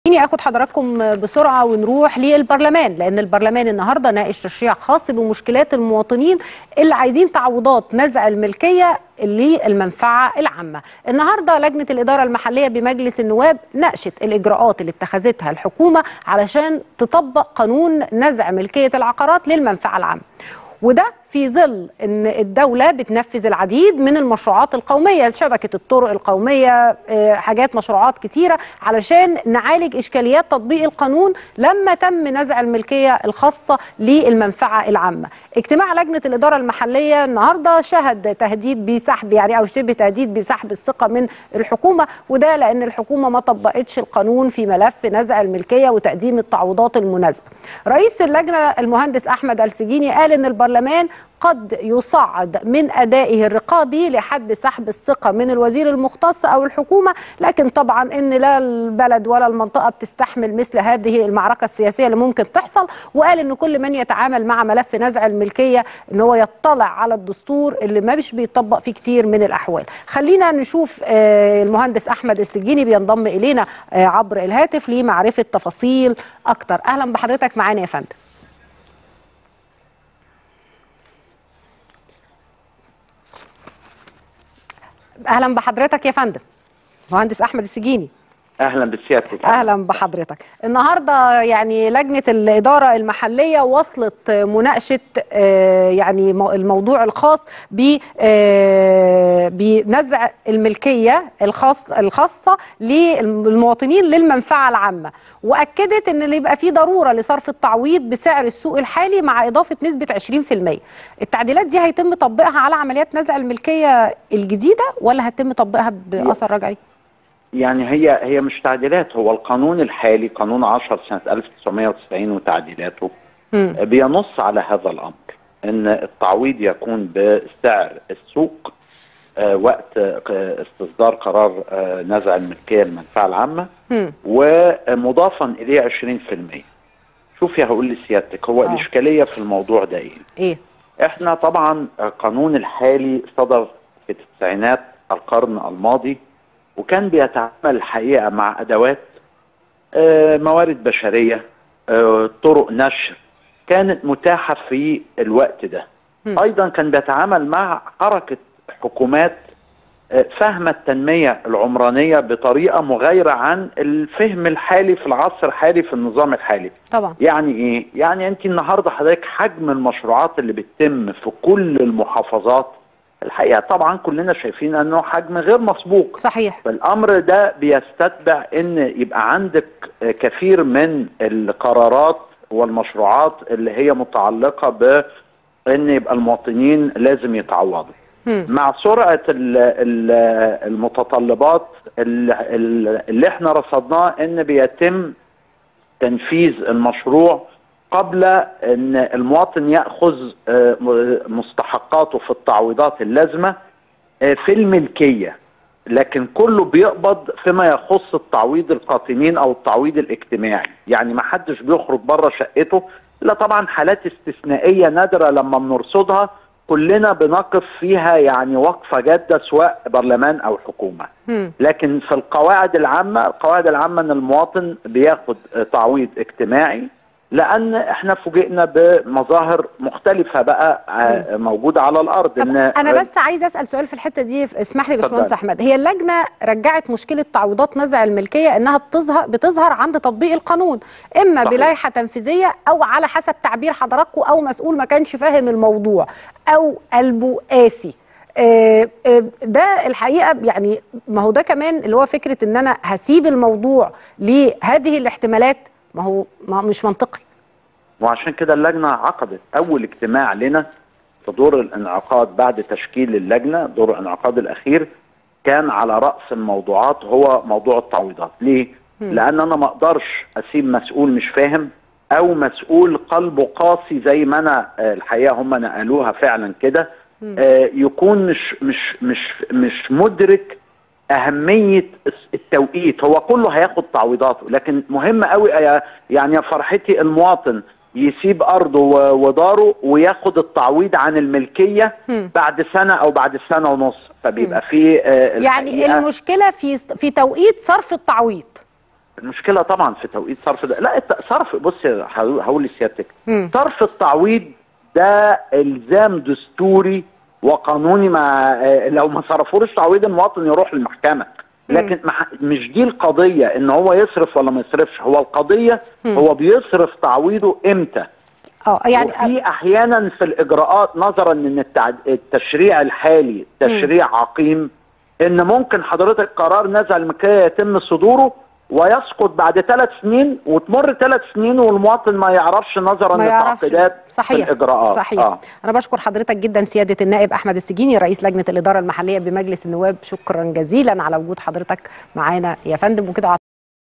خليني اخد حضراتكم بسرعه ونروح للبرلمان لان البرلمان النهارده ناقش تشريع خاص بمشكلات المواطنين اللي عايزين تعويضات نزع الملكيه للمنفعه العامه. النهارده لجنه الاداره المحليه بمجلس النواب ناقشت الاجراءات اللي اتخذتها الحكومه علشان تطبق قانون نزع ملكيه العقارات للمنفعه العامه. وده في ظل ان الدوله بتنفذ العديد من المشروعات القوميه شبكه الطرق القوميه حاجات مشروعات كتيره علشان نعالج اشكاليات تطبيق القانون لما تم نزع الملكيه الخاصه للمنفعه العامه. اجتماع لجنه الاداره المحليه النهارده شهد تهديد بسحب يعني او شبه تهديد بسحب الثقه من الحكومه وده لان الحكومه ما طبقتش القانون في ملف نزع الملكيه وتقديم التعويضات المناسبه. رئيس اللجنه المهندس احمد السجيني قال ان البرلمان قد يصعد من أدائه الرقابي لحد سحب الثقة من الوزير المختص أو الحكومة لكن طبعا إن لا البلد ولا المنطقة بتستحمل مثل هذه المعركة السياسية اللي ممكن تحصل وقال إن كل من يتعامل مع ملف نزع الملكية إن هو يطلع على الدستور اللي ما مش بيطبق فيه كتير من الأحوال خلينا نشوف المهندس أحمد السجيني بينضم إلينا عبر الهاتف لمعرفة تفاصيل أكتر أهلا بحضرتك معانا يا فندم اهلا بحضرتك يا فندم مهندس احمد السجيني اهلا بسيادتك اهلا بحضرتك النهارده يعني لجنه الاداره المحليه وصلت مناقشه يعني الموضوع الخاص ب بنزع الملكيه الخاص الخاصه للمواطنين للمنفعه العامه واكدت ان اللي يبقى فيه ضروره لصرف التعويض بسعر السوق الحالي مع اضافه نسبه 20% التعديلات دي هيتم تطبيقها على عمليات نزع الملكيه الجديده ولا هيتم تطبيقها باثر رجعي يعني هي هي مش تعديلات هو القانون الحالي قانون 10 سنه 1990 وتعديلاته م. بينص على هذا الامر ان التعويض يكون بسعر السوق آه وقت آه استصدار قرار آه نزع الملكيه المنفعه العامه م. ومضافا اليه 20% شوفي هقول لسيادتك هو أوه. الاشكاليه في الموضوع ده ايه؟ ايه؟ احنا طبعا القانون الحالي صدر في التسعينات القرن الماضي وكان بيتعامل الحقيقه مع ادوات موارد بشريه طرق نشر كانت متاحه في الوقت ده م. ايضا كان بيتعامل مع حركه حكومات فاهمه التنميه العمرانيه بطريقه مغايره عن الفهم الحالي في العصر الحالي في النظام الحالي طبعا يعني ايه يعني انت النهارده حضرتك حجم المشروعات اللي بتتم في كل المحافظات الحقيقه طبعا كلنا شايفين انه حجم غير مسبوق صحيح فالامر ده بيستتبع ان يبقى عندك كثير من القرارات والمشروعات اللي هي متعلقه بان يبقى المواطنين لازم يتعوضوا مع سرعه ال ال المتطلبات اللي, اللي احنا رصدناه ان بيتم تنفيذ المشروع قبل ان المواطن ياخذ مستحقاته في التعويضات اللازمه في الملكيه لكن كله بيقبض فيما يخص التعويض القاطنين او التعويض الاجتماعي يعني ما حدش بيخرج بره شقته الا طبعا حالات استثنائيه نادره لما بنرصدها كلنا بنقف فيها يعني وقفه جاده سواء برلمان او حكومه لكن في القواعد العامه القواعد العامه ان المواطن بياخد تعويض اجتماعي لان احنا فوجئنا بمظاهر مختلفه بقى موجوده على الارض طب ان انا بس عايز اسال سؤال في الحته دي اسمح لي باشمهندس احمد هي اللجنه رجعت مشكله تعويضات نزع الملكيه انها بتظهر بتظهر عند تطبيق القانون اما صحيح. بلائحه تنفيذيه او على حسب تعبير حضراتكم او مسؤول ما كانش فاهم الموضوع او قلبه قاسي ده الحقيقه يعني ما هو ده كمان اللي هو فكره ان انا هسيب الموضوع لهذه الاحتمالات ما هو ما مش منطقي وعشان كده اللجنه عقدت اول اجتماع لنا في دور الانعقاد بعد تشكيل اللجنه دور الانعقاد الاخير كان على راس الموضوعات هو موضوع التعويضات ليه م. لان انا ما اقدرش اسيب مسؤول مش فاهم او مسؤول قلبه قاسي زي ما انا الحقيقه هم نقلوها فعلا كده آه يكون مش مش مش مش مدرك اهميه التوقيت هو كله هياخد تعويضاته لكن مهم قوي يعني يا فرحتي المواطن يسيب ارضه وداره وياخد التعويض عن الملكيه مم. بعد سنه او بعد سنه ونص فبيبقى في آه، يعني الحقيقة- المشكله في في توقيت صرف التعويض المشكله طبعا في توقيت صرف ده لا الت- صرف بص يا- هقول هقول لسيادتك مم. صرف التعويض ده الزام دستوري وقانوني ما آه، لو ما صرفوش تعويض المواطن يروح للمحكمه لكن مح- مش دي القضيه ان هو يصرف ولا ما يصرفش هو القضيه هو بيصرف تعويضه امتى اه يعني وفي احيانا في الاجراءات نظرا ان التعد... التشريع الحالي تشريع عقيم ان ممكن حضرتك قرار نزع الملكيه يتم صدوره ويسقط بعد ثلاث سنين وتمر ثلاث سنين والمواطن ما يعرفش نظرا ما يعرفش للتعقيدات صحيح في الاجراءات صحيح آه. انا بشكر حضرتك جدا سياده النائب احمد السجيني رئيس لجنه الاداره المحليه بمجلس النواب شكرا جزيلا على وجود حضرتك معانا يا فندم وكده